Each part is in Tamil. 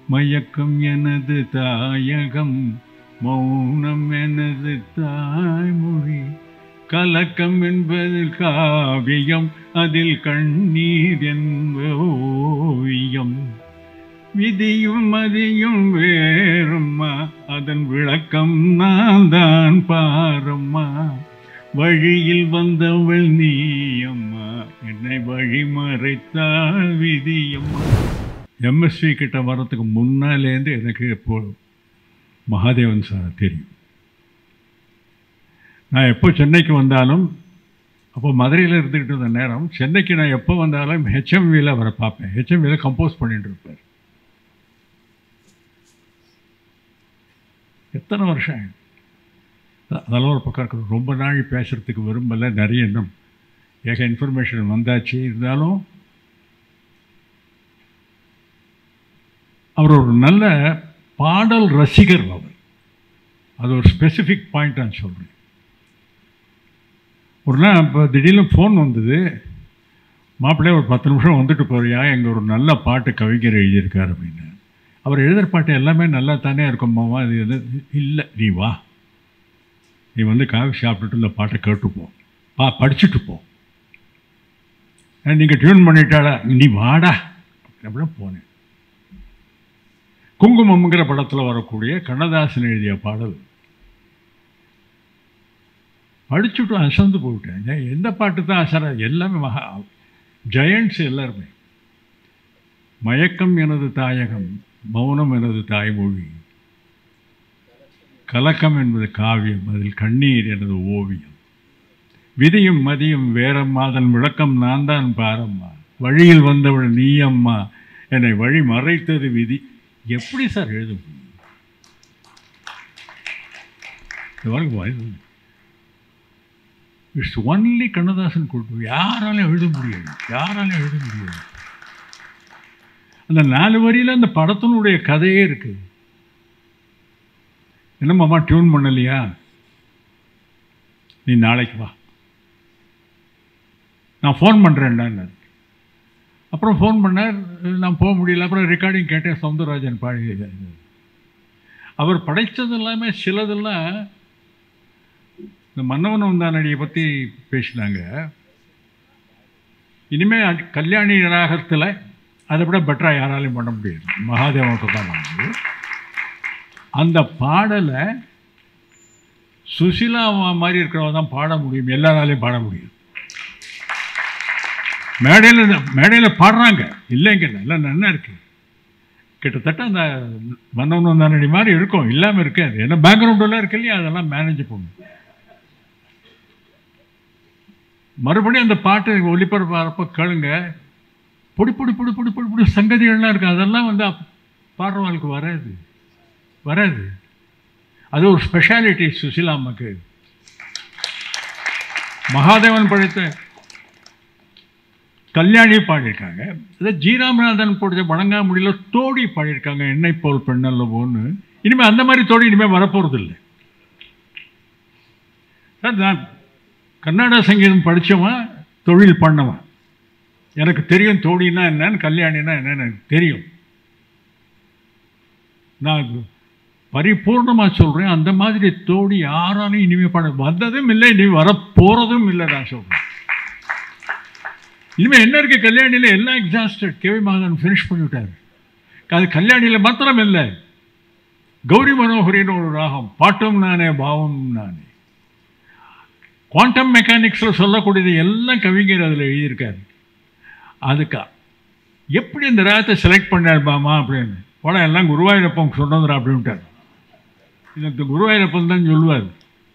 மயக்கம் எனது தாயகம் மௌனம் எனது தாய்மொழி கலக்கம் என்பதில் காவியம் அதில் கண்ணீர் என்ப ஓவியம் விதியும் மதியும் வேறும்மா அதன் விளக்கம் நான் தான் பாரம்மா வழியில் வந்தவள் நீயம்மா என்னை வழி மறைத்தாள் விதியம்மா எம்எஸ்வி கிட்ட வர்றதுக்கு முன்னாலேருந்து எனக்கு இப்போ மகாதேவன் சார் தெரியும் நான் எப்போ சென்னைக்கு வந்தாலும் அப்போ மதுரையில் இருந்துக்கிட்டு இருந்த நேரம் சென்னைக்கு நான் எப்போ வந்தாலும் ஹெச்எம்வியில் அவரை பார்ப்பேன் ஹெச்எம்வியில் கம்போஸ் பண்ணிட்டு இருப்பார் எத்தனை வருஷம் ஆயிடுச்சு. அ- அதெல்லாம் ஒரு பக்கம் இருக்குது ரொம்ப நாள் பேசுகிறதுக்கு விரும்பல நிறைய இன்னும் ஏக இன்ஃபர்மேஷன் வந்தாச்சு இருந்தாலும் அவர் ஒரு நல்ல பாடல் ரசிகர் அவர் அது ஒரு ஸ்பெசிஃபிக் பாயிண்ட் நான் சொல்கிறேன் ஒரு நாள் இப்போ திடீர்னு ஃபோன் வந்தது மாப்பிள்ளையே ஒரு பத்து நிமிஷம் வந்துட்டு போறியா எங்கள் ஒரு நல்ல பாட்டு கவிஞர் எழுதியிருக்கார் அப்படின்னு அவர் எழுதுகிற பாட்டு எல்லாமே நல்லா தானே இருக்கும்மாவா அது எது இல்லை நீ வா நீ வந்து காஃபி சாப்பிட்டுட்டு இந்த பாட்டை கேட்டு போ பா படிச்சுட்டு போ நீங்கள் டியூன் பண்ணிட்டாடா நீ வாடா அப்படின்னா போனேன் குங்குமம்ங்கிற படத்தில் வரக்கூடிய கண்ணதாசன் எழுதிய பாடல் படிச்சுட்டு அசந்து போயிட்டேன் ஏன் எந்த பாட்டு தான் அசர எல்லாமே மகா ஜெயண்ட்ஸ் எல்லாருமே மயக்கம் எனது தாயகம் மௌனம் எனது தாய்மொழி கலக்கம் என்பது காவியம் அதில் கண்ணீர் எனது ஓவியம் விதியும் மதியும் வேறம்மா அதன் விளக்கம் நான் தான் பாரம்மா வழியில் வந்தவள் நீ அம்மா என்னை வழி மறைத்தது விதி எப்படி சார் எழுத முடியும் இட்ஸ் ஒன்லி கண்ணதாசன் கொடுத்து யாராலும் எழுத முடியாது யாராலும் எழுத முடியாது அந்த நாலு வரியில் அந்த படத்தினுடைய கதையே இருக்கு என்னம்மாம்மா டியூன் பண்ணலையா நீ நாளைக்கு வா நான் ஃபோன் பண்ணுறேன்டான்னு அப்புறம் ஃபோன் பண்ணார் நான் போக முடியல அப்புறம் ரெக்கார்டிங் கேட்டேன் சவுந்தரராஜன் பாடி அவர் படைத்தது எல்லாமே சிலதெல்லாம் இந்த மன்னவன் வந்தானடியை பற்றி பேசினாங்க இனிமேல் கல்யாணி ராகத்தில் அதை விட பெட்டராக யாராலையும் பண்ண முடியாது மகாதேவனுக்கு தான் வந்து அந்த பாடலை சுசிலா மாதிரி இருக்கிறவங்க தான் பாட முடியும் எல்லாராலையும் பாட முடியும் மேடையில் மேடையில் பாடுறாங்க இல்லைங்க எல்லாம் நல்லா இருக்கு கிட்டத்தட்ட அந்த மன்னவன் வந்தானடி மாதிரி இருக்கும் இல்லாமல் இருக்காது ஏன்னா பேக்ரவுண்டெல்லாம் இருக்கு இல்லையா அதெல்லாம் மேனேஜ் பண்ணும் மறுபடியும் அந்த பாட்டு ஒளிபரப்ப கேளுங்க பொடி பொடி பொடி பொடி பொடி பொடி சங்கதிகள்லாம் இருக்கு அதெல்லாம் வந்து அப்- பாடுறவங்களுக்கு வராது வராது அது ஒரு ஸ்பெஷாலிட்டி சுசிலா அம்மாக்கு மகாதேவன் படைத்த கல்யாணி பாடியிருக்காங்க இதை ஜீராமநாதன் போடுற வணங்காமுடியில தோடி பாடியிருக்காங்க என்னை போல் பெண்ணல்லவோன்னு இனிமேல் அந்த மாதிரி தோடி இனிமேல் வரப்போகிறது இல்லை சார் நான் கர்நாடக சங்கீதம் படித்தவன் தொழில் பண்ணவன் எனக்கு தெரியும் தோடினா என்னன்னு கல்யாணினா என்னன்னு எனக்கு தெரியும் நான் பரிபூர்ணமாக சொல்கிறேன் அந்த மாதிரி தோடி யாராலும் இனிமேல் பண்ண வந்ததும் இல்லை இனி வரப்போகிறதும் இல்லை நான் சொல்கிறேன் இனிமேல் என்ன இருக்குது கல்யாணியில் எல்லாம் எக்ஸாஸ்டட் கேவி மகாதன் ஃபினிஷ் பண்ணிவிட்டார் அது கல்யாணியில் மாத்திரம் இல்லை கௌரி மனோகரின்னு ஒரு ராகம் பாட்டும் நானே பாவம் நானே குவாண்டம் மெக்கானிக்ஸில் சொல்லக்கூடியது எல்லாம் கவிஞர் அதில் எழுதியிருக்காரு அதுக்கா எப்படி இந்த ராகத்தை செலக்ட் பண்ணார் மாமா அப்படின்னு போட எல்லாம் குருவாயூரப்பன் சொன்னதுரா அப்படின்ட்டார் இந்த குருவாயூரப்பன் தான் சொல்லுவார்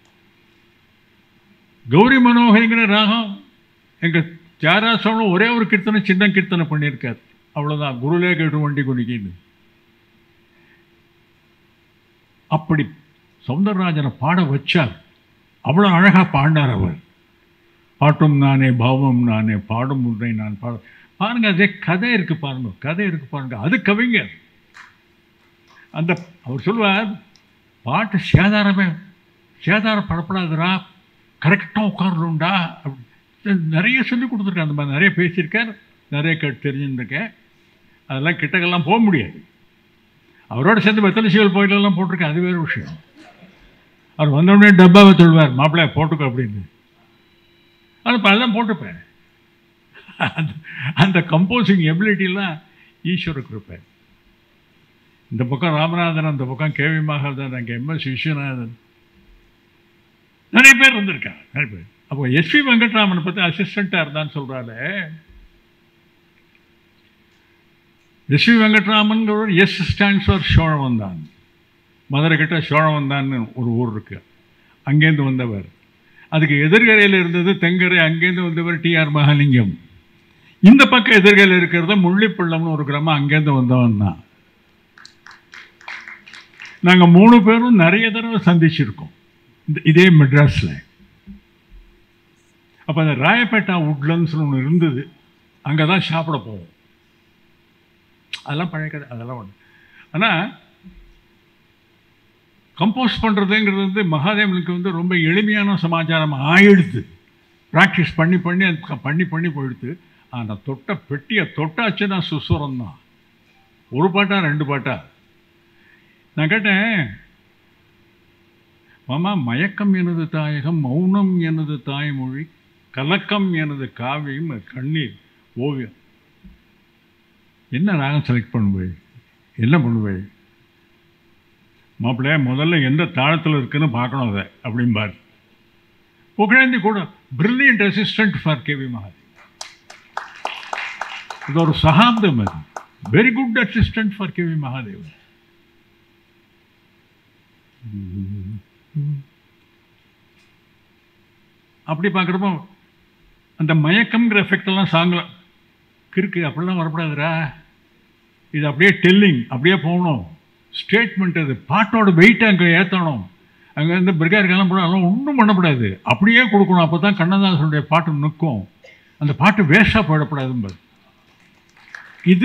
கௌரி மனோகரிங்கிற ராகம் எங்கள் தியாராசவனும் ஒரே ஒரு கீர்த்தனை சின்ன கீர்த்தனை பண்ணியிருக்கார் அவ்வளோதான் குருலே கேட்டு வண்டி குடிக்கின்னு அப்படி சௌந்தரராஜனை பாட வச்சார் அவ்வளோ அழகாக பாடினார் அவர் பாட்டும் நானே பாவம் நானே பாடும் உன்னை நான் பாட பாருங்க அதே கதை இருக்கு பாருங்க கதை இருக்கு பாருங்க அது கவிஞர் அந்த அவர் சொல்லுவார் பாட்டு சேதாரமே சேதாரம் படப்படாதுடா கரெக்டாக உட்காரணும்டா அப்படி நிறைய சொல்லி கொடுத்துருக்கேன் அந்த மாதிரி நிறைய பேசியிருக்கார் நிறைய கேட்டு தெரிஞ்சுருக்கேன் அதெல்லாம் கிட்டக்கெல்லாம் போக முடியாது அவரோட சேர்ந்து வெத்தலை சீவல் போயிட்டெல்லாம் போட்டிருக்கேன் அது வேறு விஷயம் அவர் வந்தோடனே டப்பாவை தொழுவார் மாப்பிள்ளை போட்டுக்கோ அப்படின்னு அது அதெல்லாம் போட்டுப்பேன் அந்த அந்த கம்போசிங் எபிலிட்டிலாம் ஈஸ்வர கிருப்பை இந்த பக்கம் ராமநாதன் அந்த பக்கம் கேவி மகாதன் அங்கே எம்எஸ் விஸ்வநாதன் நிறைய பேர் இருந்திருக்காங்க நிறைய பேர் அப்போ எஸ்பி வெங்கட்ராமனை பற்றி அசிஸ்டண்ட்டாக இருந்தான்னு சொல்கிறாரு எஸ்வி வெங்கட்ராமன்கிறவர் S stands for Cholavandan Madurai கிட்ட சோழவந்தான்னு ஒரு ஊர் இருக்கு அங்கேருந்து வந்தவர் அதுக்கு எதிர்கரையில் இருந்தது தெங்கரை அங்கேருந்து வந்தவர் டிஆர் மகாலிங்கம் இந்த பக்கம் எதிர்கரையில் இருக்கிறது முள்ளிப்பள்ளம்னு ஒரு கிராமம் அங்கேருந்து வந்தவன் தான் நாங்கள் மூணு பேரும் நிறைய தடவை சந்திச்சிருக்கோம் இந்த இதே மெட்ராஸில் அப்போ அந்த ராயப்பேட்டா உட்லண்ட்ஸ்னு ஒன்று இருந்தது அங்கே தான் சாப்பிட போவோம் அதெல்லாம் பழைய கதை அதெல்லாம் ஒன்று ஆனால் கம்போஸ் பண்ணுறதுங்கிறது வந்து மகாதேவனுக்கு வந்து ரொம்ப எளிமையான சமாச்சாரம் ஆயிடுது ப்ராக்டிஸ் பண்ணி பண்ணி அது பண்ணி பண்ணி போயிடுது ஆனால் தொட்ட பெட்டியை தொட்டாச்சுன்னா சுசுரம் தான் ஒரு பாட்டா ரெண்டு பாட்டா நான் கேட்டேன் மாமா மயக்கம் எனது தாயகம் மௌனம் எனது தாய்மொழி கலக்கம் எனது காவியம் கண்ணீர் ஓவியம் என்ன ராகம் செலக்ட் பண்ணுவேன் என்ன பண்ணுவேன் மாப்பிள்ளைய முதல்ல எந்த தாளத்தில் இருக்குன்னு பார்க்கணும் அதை அப்படிம்பார் புகழேந்தி கூட brilliant assistant for KV Mahadev இது ஒரு சகாப்தம் அது very good assistant for KV Mahadev அப்படி பார்க்குறப்போ அந்த மயக்கம்ங்கிற எஃபெக்ட் எல்லாம் சாங்கில் கிறுக்கு அப்படிலாம் வரக்கூடாதுரா இது அப்படியே டெல்லிங் அப்படியே போகணும் ஸ்டேட்மெண்ட் அது பாட்டோட வெயிட்டை அங்கே ஏற்றணும் அங்கே இருந்து பிரிகாருக்கெல்லாம் போட அதெல்லாம் ஒன்றும் பண்ணக்கூடாது அப்படியே கொடுக்கணும் அப்போ தான் கண்ணதாசனுடைய பாட்டு நிற்கும் அந்த பாட்டு வேஸ்டாக போயிடக்கூடாதும்பது இது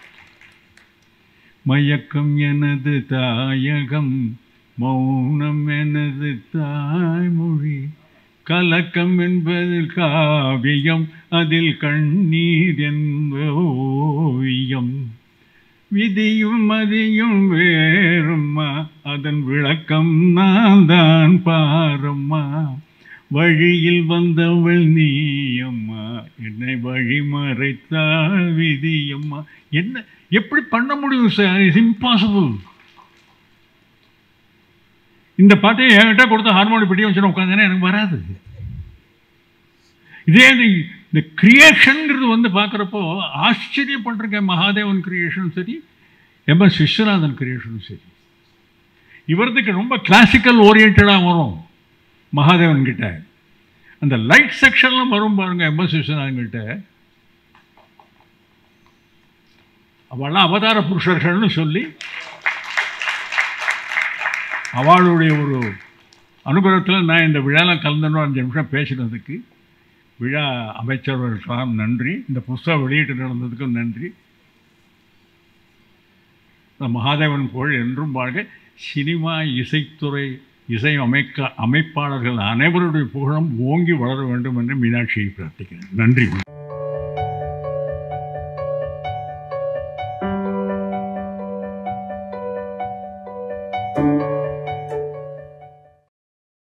மயக்கம் எனது தாயகம் மௌனம் எனது தாய்மொழி கலக்கம் என்பது காவியம் அதில் கண்ணீர் என்போவியம் விதியும் மதியும் வேறும்மா அதன் விளக்கம் நான் தான் பாரம்மா வழியில் வந்தவள் நீயம்மா என்னை வழி மறைத்தாள் விதியம்மா என்ன எப்படி பண்ண முடியும் சார் இட்ஸ் இம்பாசிபிள் இந்த பாட்டை என்கிட்ட கொடுத்த ஹார்மோனி பெட்டி வச்சுட்டு உட்காந்தேன்னா எனக்கு வராது இதே இந்த கிரியேஷனுங்கிறது வந்து பார்க்குறப்போ ஆச்சரியப்பட்டிருக்கேன் மகாதேவன் கிரியேஷனும் சரி எம்எஸ் விஸ்வநாதன் கிரியேஷனும் சரி இவரதுக்கு ரொம்ப கிளாசிக்கல் ஓரியன்டாக வரும் மகாதேவன் கிட்ட அந்த லைட் செக்ஷன்லாம் வரும் பாருங்க எம்எஸ் விஸ்வநாதன் கிட்ட அவெல்லாம் அவதார புருஷர்கள்னு சொல்லி அவளுடைய ஒரு அனுகிரகத்தில் நான் இந்த விழாவில் கலந்துடணும் அஞ்சு நிமிஷம் பேசினதுக்கு விழா அமைச்சர்களுக்கெல்லாம் நன்றி இந்த புஸ்தகம் வெளியீட்டு நடந்ததுக்கும் நன்றி இந்த மகாதேவன் புகழ் என்றும் வாழ்க சினிமா இசைத்துறை இசை அமைக்க அமைப்பாளர்கள் அனைவருடைய புகழும் ஓங்கி வளர வேண்டும் என்று மீனாட்சியை பிரார்த்திக்கிறேன் நன்றி